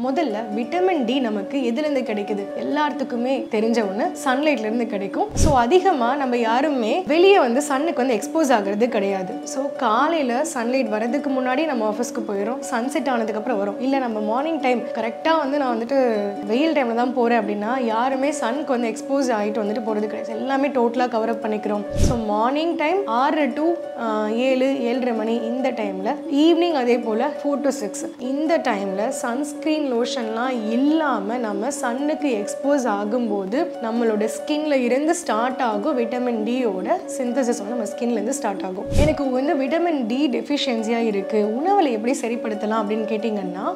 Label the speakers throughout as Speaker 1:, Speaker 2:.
Speaker 1: முதல்ல vitamin D நமக்கு எதுலேருந்து கிடைக்குது எல்லாத்துக்குமே தெரிஞ்ச ஒன்று சன்லைட்ல இருந்து கிடைக்கும் ஸோ அதிகமாக நம்ம யாருமே வெளியே வந்து சன்னுக்கு வந்து எக்ஸ்போஸ் ஆகுறது கிடையாது ஸோ காலையில் சன்லைட் வரதுக்கு முன்னாடி நம்ம ஆஃபீஸ்க்கு போயிடும் சன்செட் ஆனதுக்கப்புறம் வரும் இல்லை நம்ம மார்னிங் டைம் கரெக்டாக வந்து நான் வந்துட்டு வெயில் டைமில் தான் போகிறேன் அப்படின்னா யாருமே சனுக்கு வந்து எக்ஸ்போஸ் ஆகிட்டு வந்துட்டு போகிறது கிடையாது எல்லாமே டோட்டலாக கவர் அப் பண்ணிக்கிறோம் ஸோ மார்னிங் டைம் ஆறு டு ஏழு ஏழரை மணி இந்த டைமில் ஈவினிங் அதே போல் ஃபோர் டு சிக்ஸ் இந்த டைமில் சன்ஸ்க்ரீன் லோஷன்லாம் இல்லாமல் நம்ம சன்னுக்கு எக்ஸ்போஸ் ஆகும்போது நம்மளோட ஸ்கின்ல இருந்து ஸ்டார்ட் ஆகும் விட்டமின் டியோட சிந்தசிஸ் வந்து நம்ம ஸ்கின்ல இருந்து ஸ்டார்ட் ஆகும் எனக்கு வந்து விட்டமின் டி டெஃபிஷியன்சியாக இருக்குது உணவில் எப்படி சரிப்படுத்தலாம் அப்படின்னு கேட்டிங்கன்னா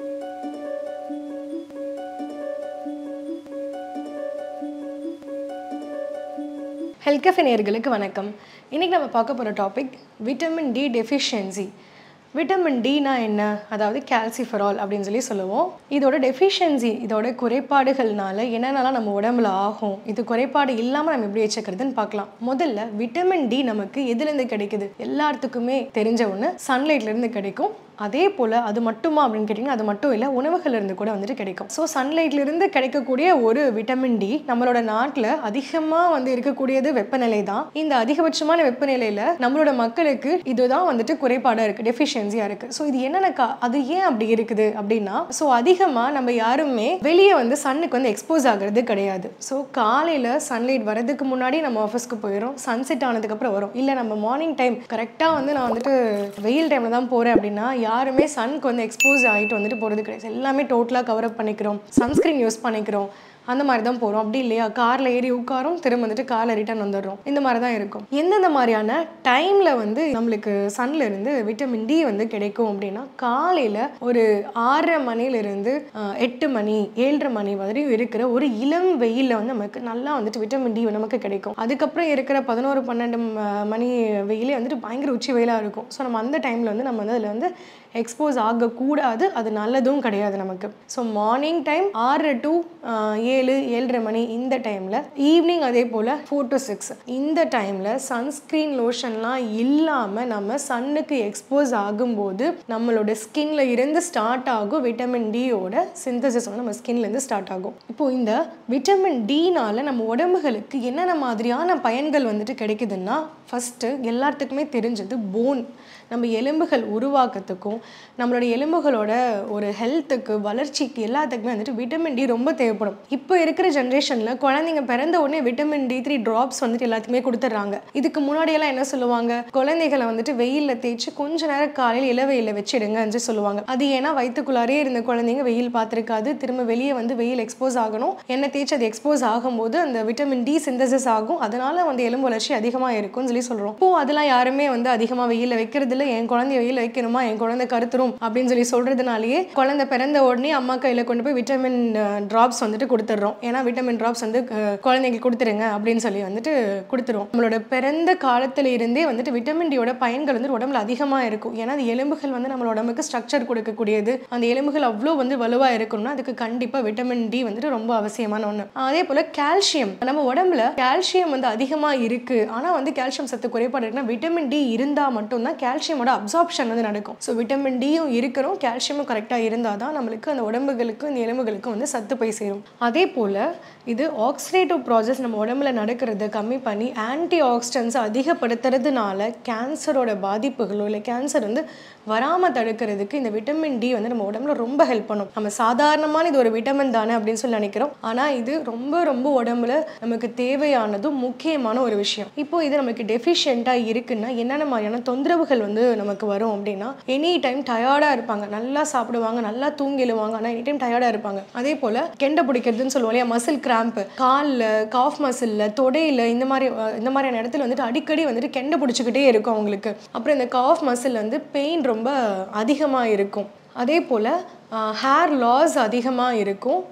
Speaker 1: ஹெல்த் நேயர்களுக்கு வணக்கம் இன்றைக்கி நம்ம பார்க்க போகிற topic vitamin D deficiency vitamin டினா என்ன அதாவது கால்சிஃபரால் அப்படின்னு சொல்லி சொல்லுவோம் இதோட டெஃபிஷியன்சி இதோட குறைபாடுகள்னால என்னென்னலாம் நம்ம உடம்புல ஆகும் இது குறைபாடு இல்லாமல் நம்ம எப்படி வச்சுக்கிறதுன்னு பார்க்கலாம் முதல்ல விட்டமின் டி நமக்கு எதுலேருந்து கிடைக்குது எல்லாத்துக்குமே தெரிஞ்ச ஒன்று சன்லைட்லேருந்து கிடைக்கும் அதே போல் அது மட்டுமா அப்படின்னு கேட்டிங்கன்னா அது மட்டும் இல்லை உணவுகள்லேருந்து கூட வந்துட்டு கிடைக்கும் ஸோ சன்லைட்லேருந்து கிடைக்கக்கூடிய ஒரு விட்டமின் டி நம்மளோட நாட்டில் அதிகமாக வந்து இருக்கக்கூடியது வெப்பநிலை தான் இந்த அதிகபட்சமான வெப்பநிலையில் நம்மளோட மக்களுக்கு இதுதான் வந்துட்டு குறைபாடாக இருக்குது டெஃபிஷியன்சியாக இருக்குது ஸோ இது என்னென்ன கா அது ஏன் அப்படி இருக்குது அப்படின்னா ஸோ அதிகமாக நம்ம யாருமே வெளியே வந்து சன்னுக்கு வந்து எக்ஸ்போஸ் ஆகிறது கிடையாது ஸோ காலையில் சன்லைட் வரதுக்கு முன்னாடி நம்ம ஆஃபீஸ்க்கு போயிடும் சன்செட் ஆனதுக்கப்புறம் வரும் இல்லை நம்ம மார்னிங் டைம் கரெக்டாக வந்து நான் வந்துட்டு வெயில் டைமில் தான் போகிறேன் அப்படின்னா யாருமே சனுக்கு வந்து எக்ஸ்போஸ் ஆகிட்டு வந்துட்டு போகிறது கிடையாது எல்லாமே டோட்டலாக கவர் அப் பண்ணிக்கிறோம் சன்ஸ்க்ரீன் யூஸ் பண்ணிக்கிறோம் அந்த மாதிரி தான் போகிறோம் அப்படி இல்லையா காரில் ஏறி உட்காரும் திரும்ப வந்துட்டு காரில் ரிட்டர்ன் வந்துடுறோம் இந்த மாதிரி தான் இருக்கும் எந்தெந்த மாதிரியான டைமில் வந்து நம்மளுக்கு சன்ல இருந்து விட்டமின் டி வந்து கிடைக்கும் அப்படின்னா காலையில் ஒரு ஆறரை மணிலேருந்து எட்டு மணி ஏழரை மணி வரையும் இருக்கிற ஒரு இளம் வெயிலில் வந்து நமக்கு நல்லா வந்துட்டு விட்டமின் டி நமக்கு கிடைக்கும் அதுக்கப்புறம் இருக்கிற பதினோரு பன்னெண்டு ம- மணி வெயிலே வந்துட்டு பயங்கர உச்சி வெயிலாக இருக்கும் ஸோ நம்ம அந்த டைமில் வந்து நம்ம வந்து அதில் வந்து எக்ஸ்போஸ் ஆகக்கூடாது அது நல்லதும் கிடையாது நமக்கு ஸோ மார்னிங் டைம் ஆறு டு ஏழு ஏழரை மணி இந்த டைமில் ஈவினிங் அதே போல் ஃபோர் டு சிக்ஸ் இந்த டைமில் சன்ஸ்க்ரீன் லோஷன்லாம் இல்லாமல் நம்ம சன்னுக்கு எக்ஸ்போஸ் ஆகும்போது நம்மளோட ஸ்கின்ல இருந்து ஸ்டார்ட் ஆகும் விட்டமின் டியோட சிந்தசிஸ் வந்து நம்ம ஸ்கின்ல இருந்து ஸ்டார்ட் ஆகும் இப்போ இந்த விட்டமின் டினால நம்ம உடம்புகளுக்கு என்னென்ன மாதிரியான பயன்கள் வந்துட்டு கிடைக்குதுன்னா ஃபஸ்ட்டு எல்லாத்துக்குமே தெரிஞ்சது போன் நம்ம எலும்புகள் உருவாக்கத்துக்கும் நம்மளோட எலும்புகளோட ஒரு ஹெல்த்துக்கு வளர்ச்சிக்கு எல்லாத்துக்குமே வந்துட்டு விட்டமின் டி ரொம்ப தேவைப்படும் இப்போ இருக்கிற ஜென்ரேஷனில் குழந்தைங்க பிறந்த உடனே விட்டமின் டி த்ரீ ட்ராப்ஸ் வந்துட்டு எல்லாத்துக்குமே கொடுத்துட்றாங்க இதுக்கு முன்னாடியெல்லாம் என்ன சொல்லுவாங்க குழந்தைகளை வந்துட்டு வெயிலில் தேய்ச்சி கொஞ்ச நேரம் காலையில் இளவெயிலில் வச்சிடுங்கன்னு சொல்லுவாங்க அது ஏன்னா வயிற்றுக்குள்ளாரே இருந்த குழந்தைங்க வெயில் பார்த்துருக்காது திரும்ப வெளியே வந்து வெயில் எக்ஸ்போஸ் ஆகணும் எண்ணெய் தேய்ச்சி அது எக்ஸ்போஸ் ஆகும்போது அந்த விட்டமின் டி சிந்தசிஸ் ஆகும் அதனால வந்து எலும்பு வளர்ச்சி அதிகமாக இருக்கும்னு சொல்லி சொல்கிறோம் இப்போ அதெல்லாம் யாருமே வந்து அதிகமாக வெயிலில் வைக்கிறது இல்லை என் குழந்தைய வெயில் வைக்கணுமா என் குழந்தை கருத்துரும் அப்படின்னு சொல்லி சொல்கிறதுனாலேயே குழந்தை பிறந்த உடனே அம்மா கையில் கொண்டு போய் விட்டமின் ட்ராப்ஸ் வந்துட்டு கொடுத்துட்றோம் ஏன்னா விட்டமின் ட்ராப்ஸ் வந்து அஹ், குழந்தைங்களுக்கு கொடுத்துருங்க அப்படின்னு சொல்லி வந்துட்டு கொடுத்துருவோம் நம்மளோட பிறந்த காலத்துல இருந்தே வந்துட்டு விட்டமின் டியோட பயன்கள் வந்து உடம்புல அதிகமாக இருக்கும் ஏன்னா அது எலும்புகள் வந்து நம்மளோட உடம்புக்கு ஸ்ட்ரக்சர் கொடுக்கக்கூடியது அந்த எலும்புகள் அவ்வளோ வந்து வலுவாக இருக்கணும்னா அதுக்கு கண்டிப்பாக விட்டமின் டி வந்துட்டு ரொம்ப அவசியமான ஒன்று அதே போல் கால்சியம் நம்ம உடம்புல கால்சியம் வந்து அதிகமாக இருக்கு ஆனால் வந்து கால்சியம் சத்து குறைபாடு இருக்குன்னா விட்டமின் டி இருந்தால் மட்டும்தான் கால்சியமோட அப்சார்ப்ஷன் வந்து நடக்கும் ஸோ விட்டமின் டியும் இருக்கணும் கால்சியமும் கரெக்டாக இருந்தால் தான் நம்மளுக்கு அந்த உடம்புகளுக்கும் இந்த எலும்புகளுக்கும் வந்து சத்து போய் சேரும் அதே போல் இது ஆக்சிடேட்டிவ் ப்ராசஸ் நம்ம உடம்புல நடக்கிறத கம்மி பண்ணி ஆன்டி ஆக்சிடென்ட்ஸ் அதிகப்படுத்துறதுனால கேன்சரோட பாதிப்புகளோ இல்லை கேன்சர் வந்து வராமல் தடுக்கிறதுக்கு இந்த விட்டமின் டி வந்து நம்ம உடம்புல ரொம்ப ஹெல்ப் பண்ணும் நம்ம சாதாரணமான இது ஒரு விட்டமின் தானே அப்படின்னு சொல்லி நினைக்கிறோம் ஆனால் இது ரொம்ப ரொம்ப உடம்புல நமக்கு தேவையானதும் முக்கியமான ஒரு விஷயம் இப்போ இது நமக்கு டெஃபிஷியண்ட்டாக இருக்குன்னா என்னென்ன மாதிரியான தொந்தரவுகள் வந்து நமக்கு வரும் அப்படின்னா எனி டைம் டயர்டாக இருப்பாங்க நல்லா சாப்பிடுவாங்க நல்லா தூங்கிடுவாங்க ஆனால் எனி டைம் டயர்டாக இருப்பாங்க அதே போல் கெண்டை பிடிக்கிறதுன்னு சொல்லுவோம் இல்லையா மசில் கிராம்ப் காலில் காஃப் மசிலில் தொடையில் இந்த மாதிரி அஹ், இந்த மாதிரியான இடத்துல வந்துட்டு அடிக்கடி வந்துட்டு கெண்டை பிடிச்சிக்கிட்டே இருக்கும் அவங்களுக்கு அப்புறம் இந்த காஃப் மசில் வந்து பெயின் ரொம்ப அதிகமாக இருக்கும் அதே போல் ஹேர் லாஸ் அதிகமாக இருக்கும்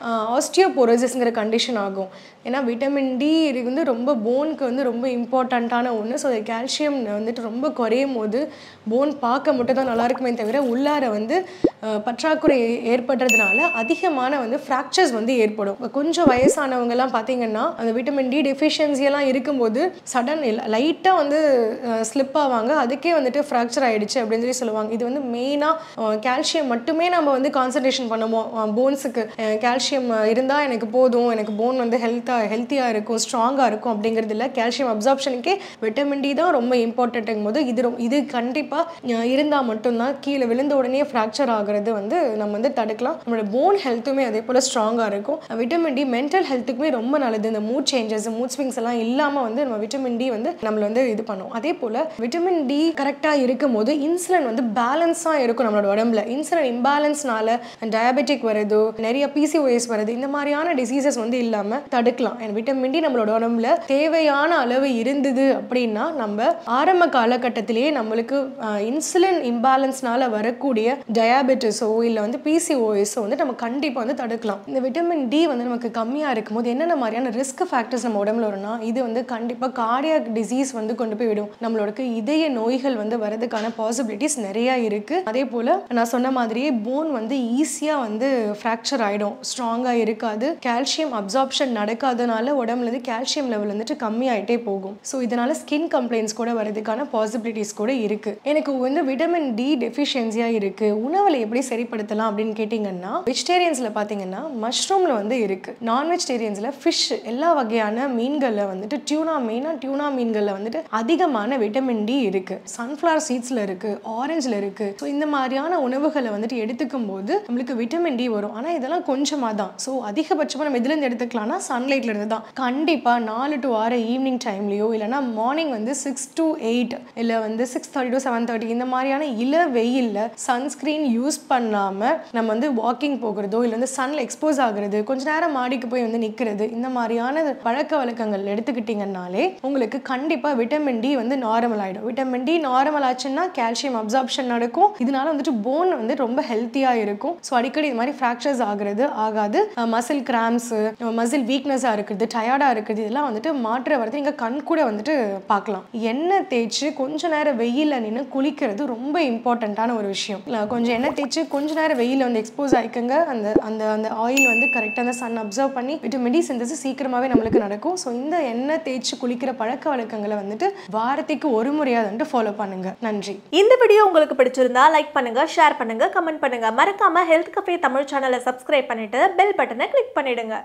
Speaker 1: ஆஸ்டியோபோரோசிஸ்ங்கிற கண்டிஷன் ஆகும் ஏன்னா விட்டமின் டி இது வந்து ரொம்ப போனுக்கு வந்து ரொம்ப இம்பார்ட்டண்ட்டான ஒன்று ஸோ கால்சியம் வந்துட்டு ரொம்ப குறையும் போது போன் பார்க்க மட்டும் தான் நல்லா இருக்குமே தவிர உள்ளார வந்து அஹ், பற்றாக்குறை ஏற்படுறதுனால அதிகமான வந்து ஃப்ராக்சர்ஸ் வந்து ஏற்படும் இப்ப கொஞ்சம் வயசானவங்கலாம் பார்த்தீங்கன்னா அந்த விட்டமின் டி டெஃபிஷியன்சியெல்லாம் இருக்கும்போது சடன் லைட்டாக வந்து ஸ்லிப் ஆவாங்க அதுக்கே வந்துட்டு ஃப்ராக்சர் ஆயிடுச்சு அப்படின்னு சொல்லி சொல்லுவாங்க இது வந்து மெயினாக கால்சியம் மட்டுமே நம்ம வந்து கான்சன்ட்ரேஷன் பண்ணுவோம் போன்ஸுக்கு கால்சியம் இருந்தால் எனக்கு போதும் எனக்கு போன் வந்து ஹெல்த்தாக ஹெல்த்தியாக இருக்கும் ஸ்ட்ராங்காக இருக்கும் அப்படிங்கிறது இல்லை கால்சியம் அப்சார்ப்ஷனுக்கே விட்டமின் டி தான் ரொம்ப இம்பார்ட்டன்ட்டுங்கும் போது இது ரொ- இது கண்டிப்பாக இருந்தால் மட்டும்தான் கீழே விழுந்த உடனே ஃப்ராக்சர் ஆகுறது வந்து நம்ம வந்து தடுக்கலாம் நம்மளோட போன் ஹெல்த்துமே அதே போல் ஸ்ட்ராங்காக இருக்கும் விட்டமின் டி மென்டல் ஹெல்த்துக்குமே ரொம்ப நல்லது இந்த மூட் சேஞ்சஸ் மூட் ஸ்விங்ஸ் எல்லாம் இல்லாமல் வந்து நம்ம விட்டமின் டி வந்து நம்மளை வந்து இது பண்ணும் அதே போல் விட்டமின் டி கரெக்டாக இருக்கும் போது இன்சுலின் வந்து பேலன்ஸாக இருக்கும் நம்மளோட உடம்புல இன்சுலின் இம்பேலன்ஸ்னால டயபெட்டிக் வருது நிறைய பிசிஓஎஸ் வருது இந்த மாதிரியான டிசீசஸ் வந்து இல்லாமல் தடுக்கலாம் விட்டமின் டி நம்மளோட உடம்புல தேவையான அளவு இருந்தது அப்படின்னா நம்ம ஆரம்ப காலகட்டத்திலேயே நம்மளுக்கு இன்சுலின் இம்பேலன்ஸ்னால வரக்கூடிய டயாபெட்டிஸோ இல்லை வந்து பிசிஓஎஸோ வந்து நம்ம கண்டிப்பாக வந்து தடுக்கலாம் இந்த விட்டமின் டி வந்து நமக்கு கம்மியாக இருக்கும்போது என்னென்ன மாதிரியான ரிஸ்க் ஃபேக்டர்ஸ் நம்ம உடம்புல வரும்னா இது வந்து கண்டிப்பாக கார்டியாக் டிசீஸ் வந்து கொண்டு போய் விடும் நம்மளோட இதய நோய்கள் வந்து வரதுக்கான பாசிபிலிட்டிஸ் நிறைய இருக்கு அதே போல் நான் சொன்ன மாதிரியே போன் வந்து ஈஸியாக வந்து ஃப்ராக்சர் ஆகிடும் ஸ்ட்ராங்காக இருக்காது கால்சியம் அப்சார்ப்ஷன் நடக்காதனால உடம்புல இருந்து கால்சியம் லெவல் வந்துட்டு கம்மியாயிட்டே போகும் ஸோ இதனால ஸ்கின் கம்ப்ளைண்ட்ஸ் கூட வரதுக்கான பாசிபிலிட்டிஸ் கூட இருக்கு எனக்கு வந்து விட்டமின் டி டெஃபிஷியன்சியாக இருக்கு உணவில் எப்படி சரிப்படுத்தலாம் அப்படின்னு கேட்டிங்கன்னா வெஜிடேரியன்ஸில் பார்த்தீங்கன்னா மஷ்ரூமில் வந்து இருக்கு நான் வெஜிடேரியன்ஸில் ஃபிஷ் எல்லா வகையான மீன்களில் வந்துட்டு டியூனா மெயினாக டியூனா மீன்களில் வந்துட்டு அதிகமான விட்டமின் டி இருக்கு சன்ஃப்ளவர் சீட்ஸில் இருக்கு ஆரஞ்சில் இருக்கு ஸோ இந்த மாதிரியான உணவுகளை வந்துட்டு எடுத்துக்கும் போது நம்மளுக்கு விட்டமின் டி வரும் ஆனால் இதெல்லாம் கொஞ்சமாக தான் ஸோ அதிகபட்சமாக நம்ம எதுலேருந்து எடுத்துக்கலாம்னா சன்லைட்ல இருந்து தான் கண்டிப்பாக நாலு டு ஆறு ஈவினிங் டைம்லையோ இல்லைனா மார்னிங் வந்து சிக்ஸ் டு எயிட் இல்லை வந்து six thirty to seven thirty இந்த மாதிரியான இள வெயிலில் சன்ஸ்க்ரீன் யூஸ் பண்ணாமல் நம்ம வந்து வாக்கிங் போகிறதோ இல்லை வந்து சன்ல எக்ஸ்போஸ் ஆகுறது கொஞ்ச நேரம் மாடிக்கு போய் வந்து நிற்கிறது இந்த மாதிரியான பழக்க வழக்கங்கள் எடுத்துக்கிட்டிங்கனாலே உங்களுக்கு கண்டிப்பாக விட்டமின் டி வந்து நார்மல் ஆகிடும் விட்டமின் டி நார்மல் ஆச்சுன்னா கால்சியம் அப்சார்ப்ஷன் நடக்கும் இதனால வந்துட்டு போன் வந்து ரொம்ப ஹெல்த்தியாக இருக்கும் ஸோ அடிக்கடி இது மாதிரி ஃப்ராக்சர்ஸ் ஆகுறது ஆகாது மசில் கிராம்ஸு மசில் வீக்னஸாக இருக்குது டயர்டாக இருக்குது இதெல்லாம் வந்துட்டு மாற்ற வரது நீங்கள் கண் கூட வந்துட்டு பார்க்கலாம் எண்ணெய் தேய்ச்சி கொஞ்ச நேரம் வெயிலில் நின்று குளிக்கிறது ரொம்ப இம்பார்ட்டண்ட்டான ஒரு விஷயம் இல்ல, கொஞ்சம் எண்ணெய் தேய்ச்சி கொஞ்ச நேரம் வெயிலில் வந்து எக்ஸ்போஸ் ஆயிக்கங்க அந்த அந்த அந்த ஆயில் வந்து கரெக்டாக அந்த சன் அப்சர்வ் பண்ணி விட்டமின் டி சிந்தசிஸ் சீக்கிரமாகவே நம்மளுக்கு நடக்கும் ஸோ இந்த எண்ணெய் தேய்ச்சி குளிக்கிற பழக்க வழக்கங்களை வந்துட்டு வாரத்துக்கு ஒரு முறையாக வந்துட்டு ஃபாலோ பண்ணுங்க நன்றி
Speaker 2: இந்த வீடியோ உங்களுக்கு பிடிச்சிருந்தா லைக் பண்ணுங்க ஷேர் பண்ணுங்க கமெண்ட் பண்ணுங்க மறக்காம ஹெல்த் கஃபே தமிழ் சேனலை சப்ஸ்கிரைப் பண்ணிட்டு பெல் பட்டனை கிளிக் பண்ணிடுங்க